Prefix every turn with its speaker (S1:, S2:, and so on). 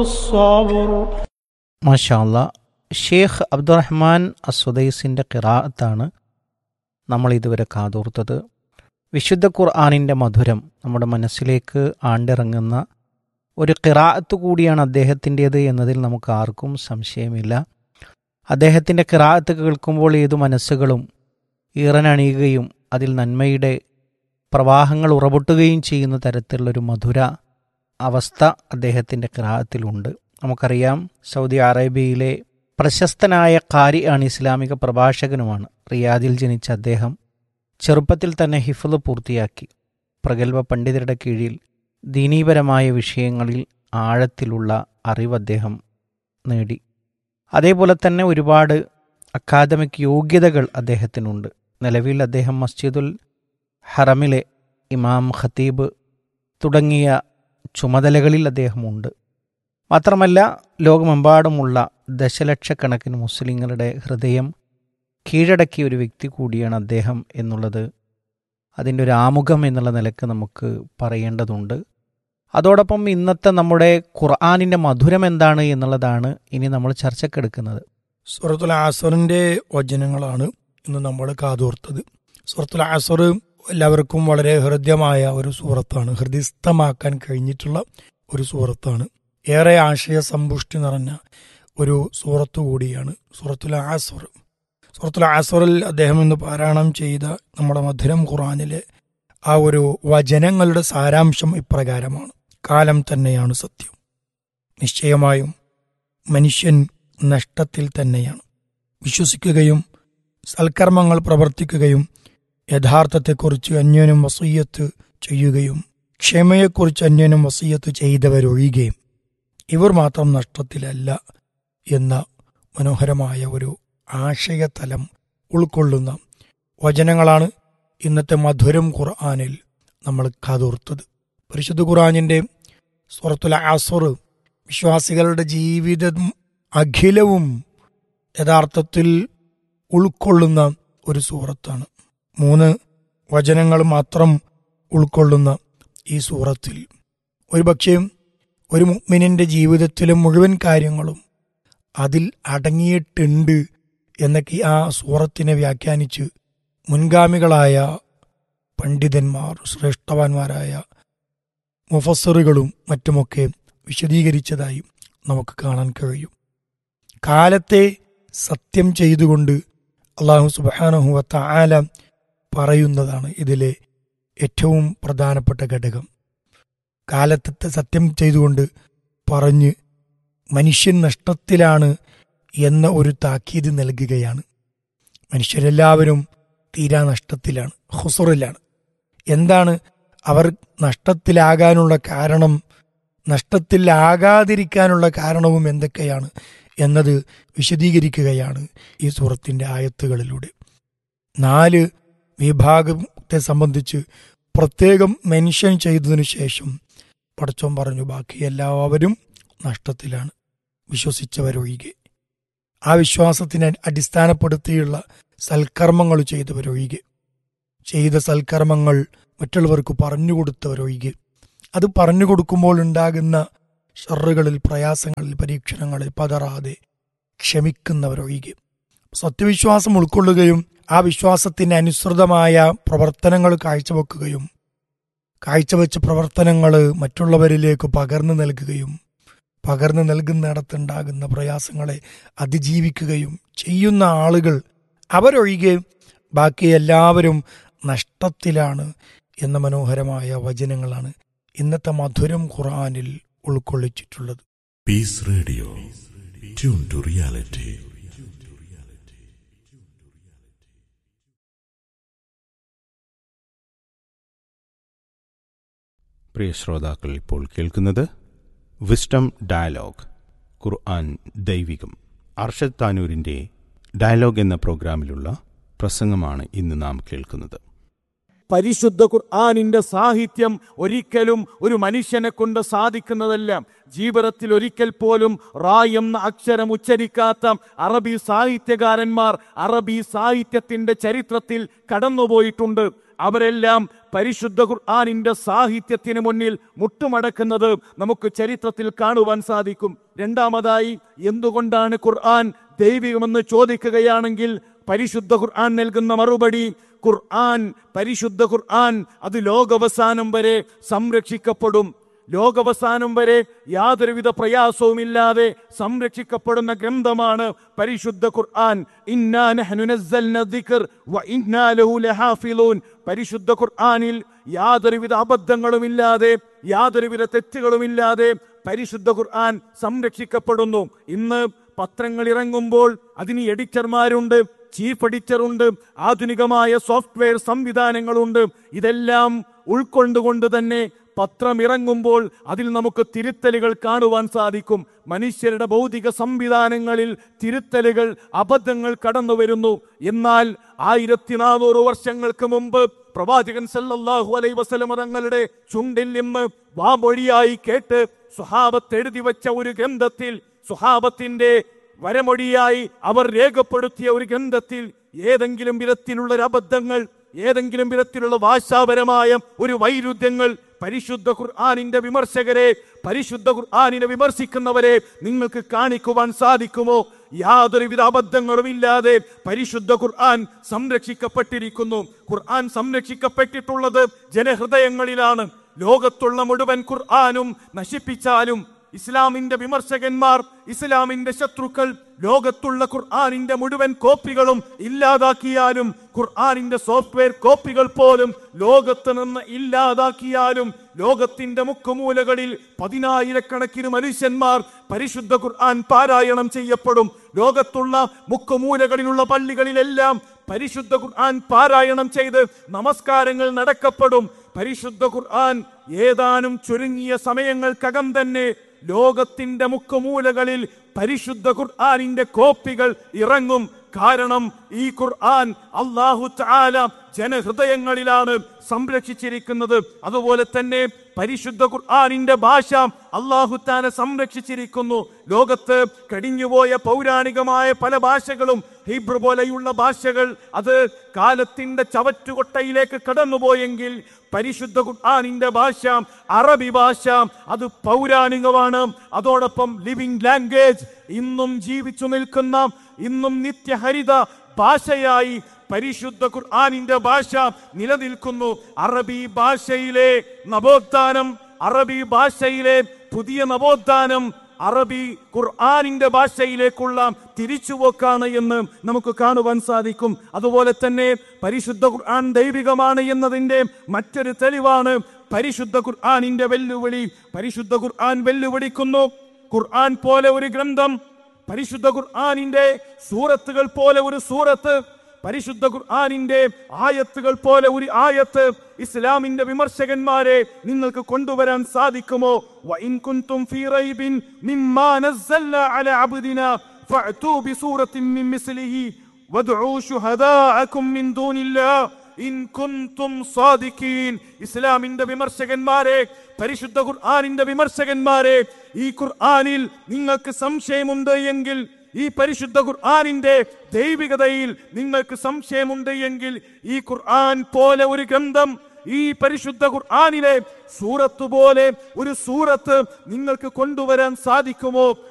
S1: الصبر
S2: മാഷാല്ല ഷേഖ് അബ്ദുറഹ്മാൻ അസുദൈസിൻ്റെ ഖിറാഅത്താണ് നമ്മൾ ഇതുവരെ കാതോർത്തത് വിശുദ്ധ ഖുർആാനിൻ്റെ മധുരം നമ്മുടെ മനസ്സിലേക്ക് ആണ്ടിറങ്ങുന്ന ഒരു ഖിറാഅത്ത് കൂടിയാണ് അദ്ദേഹത്തിൻ്റേത് എന്നതിൽ നമുക്ക് ആർക്കും സംശയമില്ല അദ്ദേഹത്തിൻ്റെ ഖിറാഅത്ത് കേൾക്കുമ്പോൾ ഏതു മനസ്സുകളും ഈറനണിയുകയും അതിൽ നന്മയുടെ പ്രവാഹങ്ങൾ ഉറപൊട്ടുകയും ചെയ്യുന്ന തരത്തിലുള്ളൊരു മധുര അവസ്ഥ അദ്ദേഹത്തിൻ്റെ ഖിറാഅത്തിലുണ്ട് നമുക്കറിയാം സൗദി അറേബ്യയിലെ പ്രശസ്തനായ കാരി ആണ് ഇസ്ലാമിക പ്രഭാഷകനുമാണ് റിയാദിൽ ജനിച്ച അദ്ദേഹം ചെറുപ്പത്തിൽ തന്നെ ഹിഫ്ള് പൂർത്തിയാക്കി പ്രഗത്ഭ പണ്ഡിതരുടെ കീഴിൽ ദീനീപരമായ വിഷയങ്ങളിൽ ആഴത്തിലുള്ള അറിവ് അദ്ദേഹം നേടി അതേപോലെ തന്നെ ഒരുപാട് അക്കാദമിക് യോഗ്യതകൾ അദ്ദേഹത്തിനുണ്ട് നിലവിൽ അദ്ദേഹം മസ്ജിദുൽ ഹറമിലെ ഇമാം ഖത്തീബ് തുടങ്ങിയ ചുമതലകളിൽ അദ്ദേഹമുണ്ട് മാത്രമല്ല ലോകമെമ്പാടുമുള്ള ദശലക്ഷക്കണക്കിന് മുസ്ലിങ്ങളുടെ ഹൃദയം കീഴടക്കിയ ഒരു വ്യക്തി കൂടിയാണ് അദ്ദേഹം എന്നുള്ളത് അതിൻ്റെ ഒരു ആമുഖം എന്നുള്ള നിലക്ക് നമുക്ക് പറയേണ്ടതുണ്ട് അതോടൊപ്പം ഇന്നത്തെ നമ്മുടെ ഖുർആാനിൻ്റെ മധുരം എന്താണ് എന്നുള്ളതാണ് ഇനി നമ്മൾ ചർച്ചക്കെടുക്കുന്നത്
S3: സൂറത്തുൽ ആസറിന്റെ വചനങ്ങളാണ് ഇന്ന് നമ്മൾ കാതോർത്തത് സൂറത്തുൽ ആസർ എല്ലാവർക്കും വളരെ ഹൃദ്യമായ ഒരു സൂറത്താണ് ഹൃദയസ്ഥമാക്കാൻ കഴിഞ്ഞിട്ടുള്ള ഒരു സൂറത്താണ് ഏറെ ആശയ സമ്പുഷ്ടി നിറഞ്ഞ ഒരു സൂറത്ത് കൂടിയാണ് സൂറത്തുൽ ആസർ സൂറത്തുൽ ആസറിൽ അദ്ദേഹം ഇന്ന് പാരായണം ചെയ്ത നമ്മുടെ മധുരം ഖുറാനിലെ ആ ഒരു വചനങ്ങളുടെ സാരാംശം ഇപ്രകാരമാണ് കാലം തന്നെയാണ് സത്യം നിശ്ചയമായും മനുഷ്യൻ നഷ്ടത്തിൽ തന്നെയാണ് വിശ്വസിക്കുകയും സൽക്കർമ്മങ്ങൾ പ്രവർത്തിക്കുകയും യഥാർത്ഥത്തെക്കുറിച്ച് അന്യനും വസീയത്ത് ചെയ്യുകയും ക്ഷമയെക്കുറിച്ച് അന്യനും വസീയത്ത് ചെയ്തവരൊഴിയുകയും ഇവർ മാത്രം നഷ്ടത്തിലല്ല എന്ന മനോഹരമായ ഒരു ആശയതലം ഉൾക്കൊള്ളുന്ന വചനങ്ങളാണ് ഇന്നത്തെ മധുരം ഖുർആാനിൽ നമ്മൾ കാതോർത്തത് പരിശുദ്ധ ഖുർആാനിൻ്റെ സുറത്തുൽ ആസുർ വിശ്വാസികളുടെ ജീവിതം അഖിലവും യഥാർത്ഥത്തിൽ ഉൾക്കൊള്ളുന്ന ഒരു സൂറത്താണ് മൂന്ന് വചനങ്ങൾ മാത്രം ഉൾക്കൊള്ളുന്ന ഈ സൂറത്തിൽ ഒരുപക്ഷെ ഒരു മുഗ്മിനിന്റെ ജീവിതത്തിലെ മുഴുവൻ കാര്യങ്ങളും അതിൽ അടങ്ങിയിട്ടുണ്ട് എന്നൊക്കെ ആ സൂറത്തിനെ വ്യാഖ്യാനിച്ച് മുൻഗാമികളായ പണ്ഡിതന്മാർ ശ്രേഷ്ഠവാന്മാരായ മുഫസറുകളും മറ്റുമൊക്കെ വിശദീകരിച്ചതായി നമുക്ക് കാണാൻ കഴിയും കാലത്തെ സത്യം ചെയ്തുകൊണ്ട് അള്ളാഹു സുബാനഹുവത്ത ആല പറയുന്നതാണ് ഇതിലെ ഏറ്റവും പ്രധാനപ്പെട്ട ഘടകം കാലത്തെ സത്യം ചെയ്തുകൊണ്ട് പറഞ്ഞ് മനുഷ്യൻ നഷ്ടത്തിലാണ് എന്ന ഒരു താക്കീത് നൽകുകയാണ് മനുഷ്യരെല്ലാവരും തീരാ നഷ്ടത്തിലാണ് ഹുസറിലാണ് എന്താണ് അവർ നഷ്ടത്തിലാകാനുള്ള കാരണം നഷ്ടത്തിലാകാതിരിക്കാനുള്ള കാരണവും എന്തൊക്കെയാണ് എന്നത് വിശദീകരിക്കുകയാണ് ഈ സൂറത്തിന്റെ ആയത്തുകളിലൂടെ നാല് വിഭാഗത്തെ സംബന്ധിച്ച് പ്രത്യേകം മെൻഷൻ ചെയ്തതിനു ശേഷം പടച്ചോൻ പറഞ്ഞു ബാക്കി എല്ലാവരും നഷ്ടത്തിലാണ് വിശ്വസിച്ചവരൊഴികെ ആ വിശ്വാസത്തിനെ അടിസ്ഥാനപ്പെടുത്തിയുള്ള സൽക്കർമ്മങ്ങൾ ചെയ്തവരൊഴികെ ചെയ്ത സൽക്കർമ്മങ്ങൾ മറ്റുള്ളവർക്ക് പറഞ്ഞുകൊടുത്തവരൊഴികെ അത് പറഞ്ഞു കൊടുക്കുമ്പോൾ ഉണ്ടാകുന്ന ഷറുകളിൽ പ്രയാസങ്ങളിൽ പരീക്ഷണങ്ങളിൽ പതറാതെ ക്ഷമിക്കുന്നവരൊഴികെ സത്യവിശ്വാസം ഉൾക്കൊള്ളുകയും ആ വിശ്വാസത്തിന് അനുസൃതമായ പ്രവർത്തനങ്ങൾ കാഴ്ചവെക്കുകയും കാഴ്ചവെച്ച പ്രവർത്തനങ്ങൾ മറ്റുള്ളവരിലേക്ക് പകർന്നു നൽകുകയും പകർന്നു നൽകുന്നിടത്തുണ്ടാകുന്ന പ്രയാസങ്ങളെ അതിജീവിക്കുകയും ചെയ്യുന്ന ആളുകൾ അവരൊഴികെ ബാക്കി എല്ലാവരും നഷ്ടത്തിലാണ് എന്ന മനോഹരമായ വചനങ്ങളാണ് ഇന്നത്തെ മധുരം ഖുർആനിൽ ഉൾക്കൊള്ളിച്ചിട്ടുള്ളത്
S4: Peace Radio. Tune to reality.
S5: പ്രിയ ശ്രോതാക്കൾ ഇപ്പോൾ കേൾക്കുന്നത് വിസ്ഡം ഡയലോഗ് ഖുർആൻ ദൈവികം അർഷദ് താനൂരിൻ്റെ ഡയലോഗ് എന്ന പ്രോഗ്രാമിലുള്ള പ്രസംഗമാണ് ഇന്ന് നാം കേൾക്കുന്നത്
S1: പരിശുദ്ധ ഖുർആാനിന്റെ സാഹിത്യം ഒരിക്കലും ഒരു മനുഷ്യനെ കൊണ്ട് സാധിക്കുന്നതല്ല ജീവിതത്തിൽ ഒരിക്കൽ പോലും റാ എന്ന അക്ഷരം ഉച്ചരിക്കാത്ത അറബി സാഹിത്യകാരന്മാർ അറബി സാഹിത്യത്തിന്റെ ചരിത്രത്തിൽ കടന്നുപോയിട്ടുണ്ട് അവരെല്ലാം പരിശുദ്ധ ഖുർആാനിന്റെ സാഹിത്യത്തിന് മുന്നിൽ മുട്ടുമടക്കുന്നത് നമുക്ക് ചരിത്രത്തിൽ കാണുവാൻ സാധിക്കും രണ്ടാമതായി എന്തുകൊണ്ടാണ് ഖുർആൻ ദൈവികമെന്ന് ചോദിക്കുകയാണെങ്കിൽ പരിശുദ്ധ ഖുർആൻ നൽകുന്ന മറുപടി ഖുർആൻ പരിശുദ്ധ ഖുർആൻ അത് ലോകവസാനം വരെ സംരക്ഷിക്കപ്പെടും ലോകവസാനം വരെ യാതൊരുവിധ പ്രയാസവുമില്ലാതെ സംരക്ഷിക്കപ്പെടുന്ന ഗ്രന്ഥമാണ് പരിശുദ്ധ ഖുർആൻ ഇന്നാ നഹ്നു നസ്സൽന ദിക്ർ വ ഇന്നാ ലഹു ലഹാഫിളൂൻ പരിശുദ്ധ ഖുർആനിൽ യാതൊരുവിധ അബദ്ധങ്ങളുമില്ലാതെ യാതൊരുവിധ തെറ്റുകളുമില്ലാതെ പരിശുദ്ധ ഖുർആൻ സംരക്ഷിക്കപ്പെടുന്നു ഇന്ന് പത്രങ്ങൾ ഇറങ്ങുമ്പോൾ അതിന് എഡിറ്റർമാരുണ്ട് ചീഫ് എഡിറ്ററുണ്ട് ആധുനികമായ സോഫ്റ്റ്വെയർ സംവിധാനങ്ങളുണ്ട് ഇതെല്ലാം ഉൾക്കൊണ്ടുകൊണ്ട് തന്നെ പത്രം ഇറങ്ങുമ്പോൾ അതിൽ നമുക്ക് തിരുത്തലുകൾ കാണുവാൻ സാധിക്കും മനുഷ്യരുടെ ഭൗതിക സംവിധാനങ്ങളിൽ തിരുത്തലുകൾ അബദ്ധങ്ങൾ കടന്നു വരുന്നു എന്നാൽ ആയിരത്തി നാനൂറ് വർഷങ്ങൾക്ക് മുമ്പ് പ്രവാചകൻ സല്ലല്ലാഹു അലൈ വസല്ലമ തങ്ങളുടെ ചുണ്ടിൽ നിന്ന് വാമൊഴിയായി കേട്ട് സുഹാബത്ത് എഴുതി വെച്ച ഒരു ഗ്രന്ഥത്തിൽ സുഹാബത്തിന്റെ വരമൊഴിയായി അവർ രേഖപ്പെടുത്തിയ ഒരു ഗ്രന്ഥത്തിൽ ഏതെങ്കിലും വിധത്തിലുള്ള ഒരു അബദ്ധങ്ങൾ ഏതെങ്കിലും വിധത്തിലുള്ള ഭാഷാപരമായ ഒരു വൈരുദ്ധ്യങ്ങൾ പരിശുദ്ധ ഖുർആാനിന്റെ വിമർശകരെ പരിശുദ്ധ ഖുർആാനിനെ വിമർശിക്കുന്നവരെ നിങ്ങൾക്ക് കാണിക്കുവാൻ സാധിക്കുമോ യാതൊരുവിധ അബദ്ധങ്ങളും ഇല്ലാതെ പരിശുദ്ധ ഖുർആൻ സംരക്ഷിക്കപ്പെട്ടിരിക്കുന്നു ഖുർആൻ സംരക്ഷിക്കപ്പെട്ടിട്ടുള്ളത് ജനഹൃദയങ്ങളിലാണ് ലോകത്തുള്ള മുഴുവൻ ഖുർആാനും നശിപ്പിച്ചാലും ഇസ്ലാമിന്റെ വിമർശകന്മാർ ഇസ്ലാമിന്റെ ശത്രുക്കൾ ലോകത്തുള്ള ഖുർആാനിന്റെ മുഴുവൻ കോപ്പികളും ഇല്ലാതാക്കിയാലും ഖുർആാനിന്റെ സോഫ്റ്റ്വെയർ കോപ്പികൾ പോലും ലോകത്ത് നിന്ന് ഇല്ലാതാക്കിയാലും ലോകത്തിന്റെ മുക്കുമൂലകളിൽ പതിനായിരക്കണക്കിന് മനുഷ്യന്മാർ പരിശുദ്ധ ഖുർആൻ പാരായണം ചെയ്യപ്പെടും ലോകത്തുള്ള മുക്കുമൂലകളിലുള്ള പള്ളികളിലെല്ലാം പരിശുദ്ധ ഖുർആൻ പാരായണം ചെയ്ത് നമസ്കാരങ്ങൾ നടക്കപ്പെടും പരിശുദ്ധ ഖുർആൻ ഏതാനും ചുരുങ്ങിയ സമയങ്ങൾക്കകം തന്നെ ലോകത്തിന്റെ മുക്കുമൂലകളിൽ പരിശുദ്ധ ഖുർആനിന്റെ കോപ്പികൾ ഇറങ്ങും കാരണം ഈ ഖുർആൻ അള്ളാഹു ചാല ജനഹൃദയങ്ങളിലാണ് സംരക്ഷിച്ചിരിക്കുന്നത് അതുപോലെ തന്നെ പരിശുദ്ധ ഖുർആനിന്റെ ഭാഷ അള്ളാഹു താല സംരക്ഷിച്ചിരിക്കുന്നു ലോകത്ത് കടിഞ്ഞുപോയ പൗരാണികമായ പല ഭാഷകളും ഹീബ്രു പോലെയുള്ള ഭാഷകൾ അത് കാലത്തിന്റെ ചവറ്റുകൊട്ടയിലേക്ക് കടന്നുപോയെങ്കിൽ പരിശുദ്ധ ഖുർആാനിന്റെ ഭാഷ അറബി ഭാഷ അത് പൗരാണികമാണ് അതോടൊപ്പം ലിവിംഗ് ലാംഗ്വേജ് ഇന്നും ജീവിച്ചു നിൽക്കുന്ന ഇന്നും നിത്യഹരിത ഭാഷയായി പരിശുദ്ധ ഖുർആാനിന്റെ ഭാഷ നിലനിൽക്കുന്നു അറബി ഭാഷയിലെ നവോത്ഥാനം അറബി ഭാഷയിലെ പുതിയ നവോത്ഥാനം അറബി ഖുർആാനിന്റെ ഭാഷയിലേക്കുള്ള തിരിച്ചുപോക്കാണ് എന്ന് നമുക്ക് കാണുവാൻ സാധിക്കും അതുപോലെ തന്നെ പരിശുദ്ധ ഖുർആൻ ദൈവികമാണ് എന്നതിന്റെ മറ്റൊരു തെളിവാണ് പരിശുദ്ധ ഖുർആാനിന്റെ വെല്ലുവിളി പരിശുദ്ധ ഖുർആൻ വെല്ലുവിളിക്കുന്നു ഖുർആൻ പോലെ ഒരു ഗ്രന്ഥം പരിശുദ്ധ ഖുർആാനിന്റെ സൂറത്തുകൾ പോലെ ഒരു സൂറത്ത് പരിശുദ്ധ ഖുർആാനിന്റെ ആയത്തുകൾ പോലെ ഒരു ആയത്ത് ഇസ്ലാമിന്റെ വിമർശകന്മാരെ നിങ്ങൾക്ക് കൊണ്ടുവരാൻ സാധിക്കുമോ വഇൻ കുൻതും ഫീ റൈബിൻ മിമ്മാ നസ്സൽനാ അലാ അബ്ദിനാ ഫഅതൂ ബിസൂറത്തിൻ മിൻ മിസ്ലിഹി വദ്ഉ ശുഹദാഅകും മിൻ ദൂനില്ലാഹ് ഇൻ കുൻതും സാദിഖീൻ ഇസ്ലാമിന്റെ വിമർശകന്മാരെ പരിശുദ്ധ ഖുർആാനിന്റെ വിമർശകന്മാരെ ഈ ഖുർആാനിൽ നിങ്ങൾക്ക് സംശയമുണ്ട് എങ്കിൽ ഈ പരിശുദ്ധ ഖുർആാനിന്റെ ദൈവികതയിൽ നിങ്ങൾക്ക് സംശയമുണ്ട് എങ്കിൽ ഈ ഖുർആൻ പോലെ ഒരു ഗ്രന്ഥം ഈ പരിശുദ്ധ ഖുർആാനിലെ സൂറത്ത് പോലെ ഒരു സൂറത്ത് നിങ്ങൾക്ക് കൊണ്ടുവരാൻ സാധിക്കുമോ